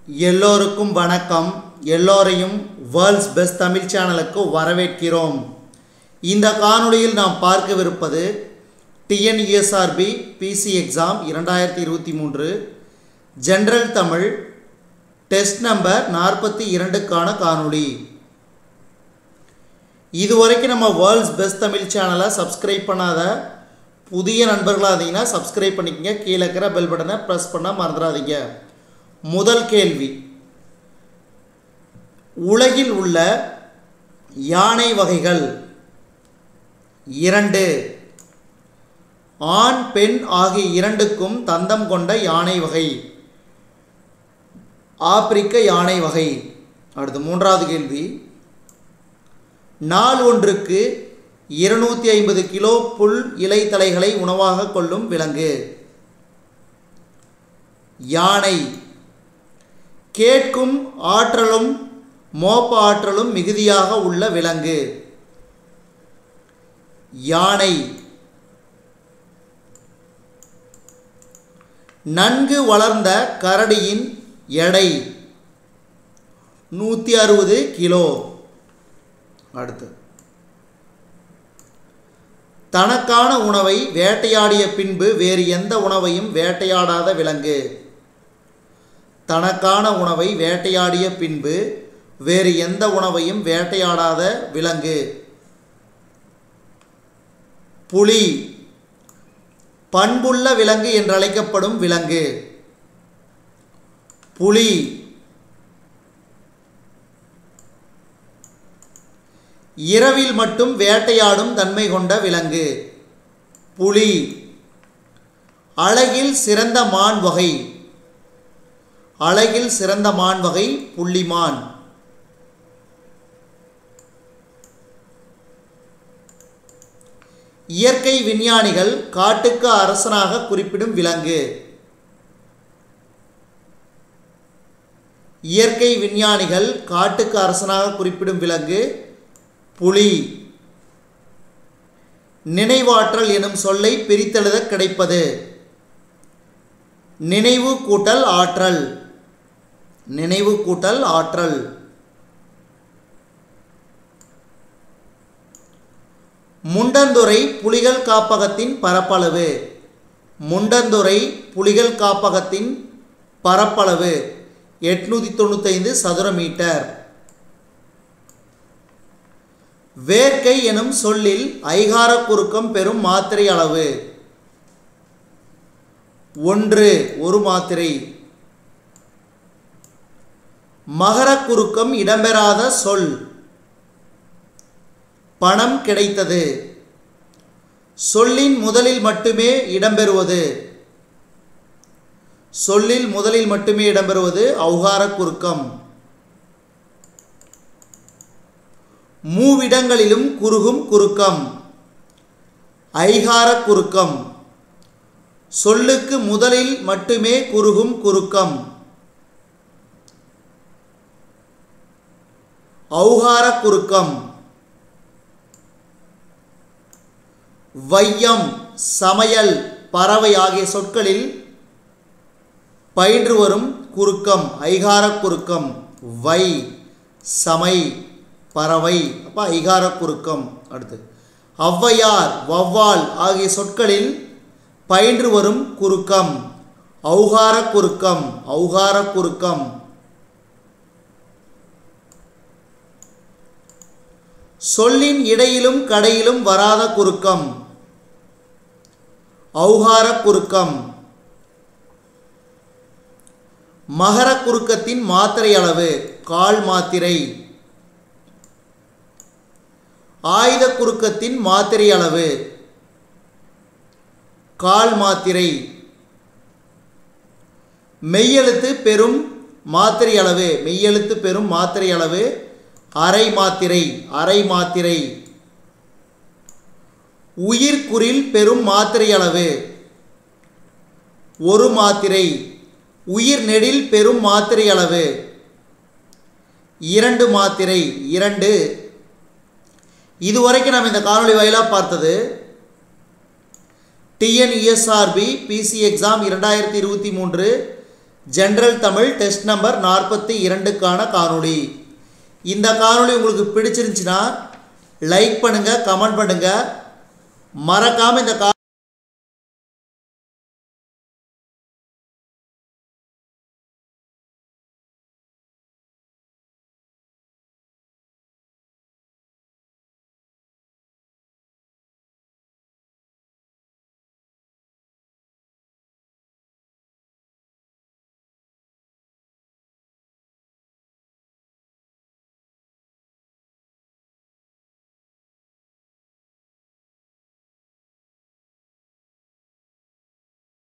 எல்லோருக்கும் வணக்கம் எல்லோரையும் வேர்ல்ட்ஸ் பெஸ்ட் தமிழ் சேனலுக்கு வரவேற்கிறோம் இந்த காணொளியில் நாம் பார்க்கவிருப்பது டிஎன்இஎஸ்ஆர்பி பிசி எக்ஸாம் இரண்டாயிரத்தி இருபத்தி மூன்று ஜென்ரல் தமிழ் டெஸ்ட் நம்பர் நாற்பத்தி இரண்டுக்கான காணொளி இதுவரைக்கும் நம்ம வேர்ல்ட்ஸ் பெஸ்ட் தமிழ் சேனலை சப்ஸ்கிரைப் பண்ணாத புதிய நண்பர்களாக இருந்தீங்கன்னா சப்ஸ்கிரைப் பண்ணிக்கங்க கீழே இருக்கிற பெல் பட்டனை ப்ரெஸ் பண்ண மறந்துடாதீங்க முதல் கேள்வி உலகில் உள்ள யானை வகைகள் இரண்டு ஆண் பெண் ஆகிய இரண்டுக்கும் தந்தம் கொண்ட யானை வகை ஆப்பிரிக்க யானை வகை அடுத்து மூன்றாவது கேள்வி நாள் ஒன்றுக்கு இருநூத்தி ஐம்பது கிலோ புல் இலைத்தலைகளை உணவாக கொள்ளும் விலங்கு யானை கேட்கும் ஆற்றலும் மோப்ப ஆற்றலும் மிகுதியாக உள்ள விலங்கு யானை நன்கு வளர்ந்த கரடியின் எடை நூற்றி அறுபது கிலோ அடுத்து தனக்கான உணவை வேட்டையாடிய பின்பு வேறு எந்த உணவையும் வேட்டையாடாத விலங்கு தனக்கான உணவை வேட்டையாடிய பின்பு வேறு எந்த உணவையும் வேட்டையாடாத விலங்கு புலி பண்புள்ள விலங்கு என்றழைக்கப்படும் விலங்கு புலி இரவில் மட்டும் வேட்டையாடும் தன்மை கொண்ட விலங்கு புலி அழகில் சிறந்த மான் வகை அழகில் சிறந்த மான் வகை புள்ளிமான் இயற்கை விஞ்ஞானிகள் காட்டுக்கு அரசனாக குறிப்பிடும் விலங்கு இயற்கை விஞ்ஞானிகள் காட்டுக்கு அரசனாக குறிப்பிடும் விலங்கு புலி நினைவாற்றல் எனும் சொல்லை பிரித்தெழுத கிடைப்பது நினைவு கூட்டல் ஆற்றல் நினைவு கூட்டல் ஆற்றல் முண்டந்துறை புலிகள் காப்பகத்தின் பரப்பளவு முண்டந்துறை புலிகள் காப்பகத்தின் பரப்பளவு எட்நூற்றி தொண்ணூத்தைந்து சதுர மீட்டர் வேர்க்கை எனும் சொல்லில் ஐகார குறுக்கம் பெறும் மாத்திரை அளவு ஒன்று ஒரு மாத்திரை மகர குறுக்கம் இடம்பெறாத சொல் பணம் கிடைத்தது சொல்லின் முதலில் மட்டுமே இடம்பெறுவது சொல்லில் முதலில் மட்டுமே இடம்பெறுவது ஔகார குறுக்கம் மூவிடங்களிலும் குறுகும் குறுக்கம் ஐகார குறுக்கம் சொல்லுக்கு முதலில் மட்டுமே குறுகும் குறுக்கம் ஔகார குறுக்கம் வையம் சமையல் பறவை ஆகிய சொற்களில் பயின்று வரும் குறுக்கம் ஐகார குறுக்கம் வை சமை பறவை அப்போ ஐகார குறுக்கம் அடுத்து ஔவையார் வௌவால் ஆகிய சொற்களில் பயின்று வரும் குறுக்கம் ஔகார குறுக்கம் ஔகார குறுக்கம் சொல்லின் இடையிலும் கடையிலும் வராத குறுக்கம் ஔகார குறுக்கம் மகர குறுக்கத்தின் மாத்திரை அளவு கால் மாத்திரை ஆயுத குறுக்கத்தின் மாத்திரை அளவு கால் மாத்திரை மெய்யெழுத்து பெரும் மாத்திரை அளவு மெய்யெழுத்து பெரும் மாத்திரை அளவு அரை மாத்திரை அரை மாத்திரை உயிர்குறில் பெரும் மாத்திரை அளவு ஒரு மாத்திரை உயிர் நெடில் பெரும் மாத்திரை அளவு இரண்டு மாத்திரை இரண்டு இதுவரைக்கும் நம்ம இந்த காணொளி வாயிலாக பார்த்தது டிஎன்இஎஸ்ஆர்பி பிசி எக்ஸாம் இரண்டாயிரத்தி இருபத்தி மூன்று ஜென்ரல் தமிழ் டெஸ்ட் நம்பர் நாற்பத்தி இரண்டுக்கான காணொளி இந்த காணொளி உங்களுக்கு பிடிச்சிருந்துச்சுன்னா லைக் பண்ணுங்கள் கமெண்ட் பண்ணுங்கள் மறக்காமல் இந்த கா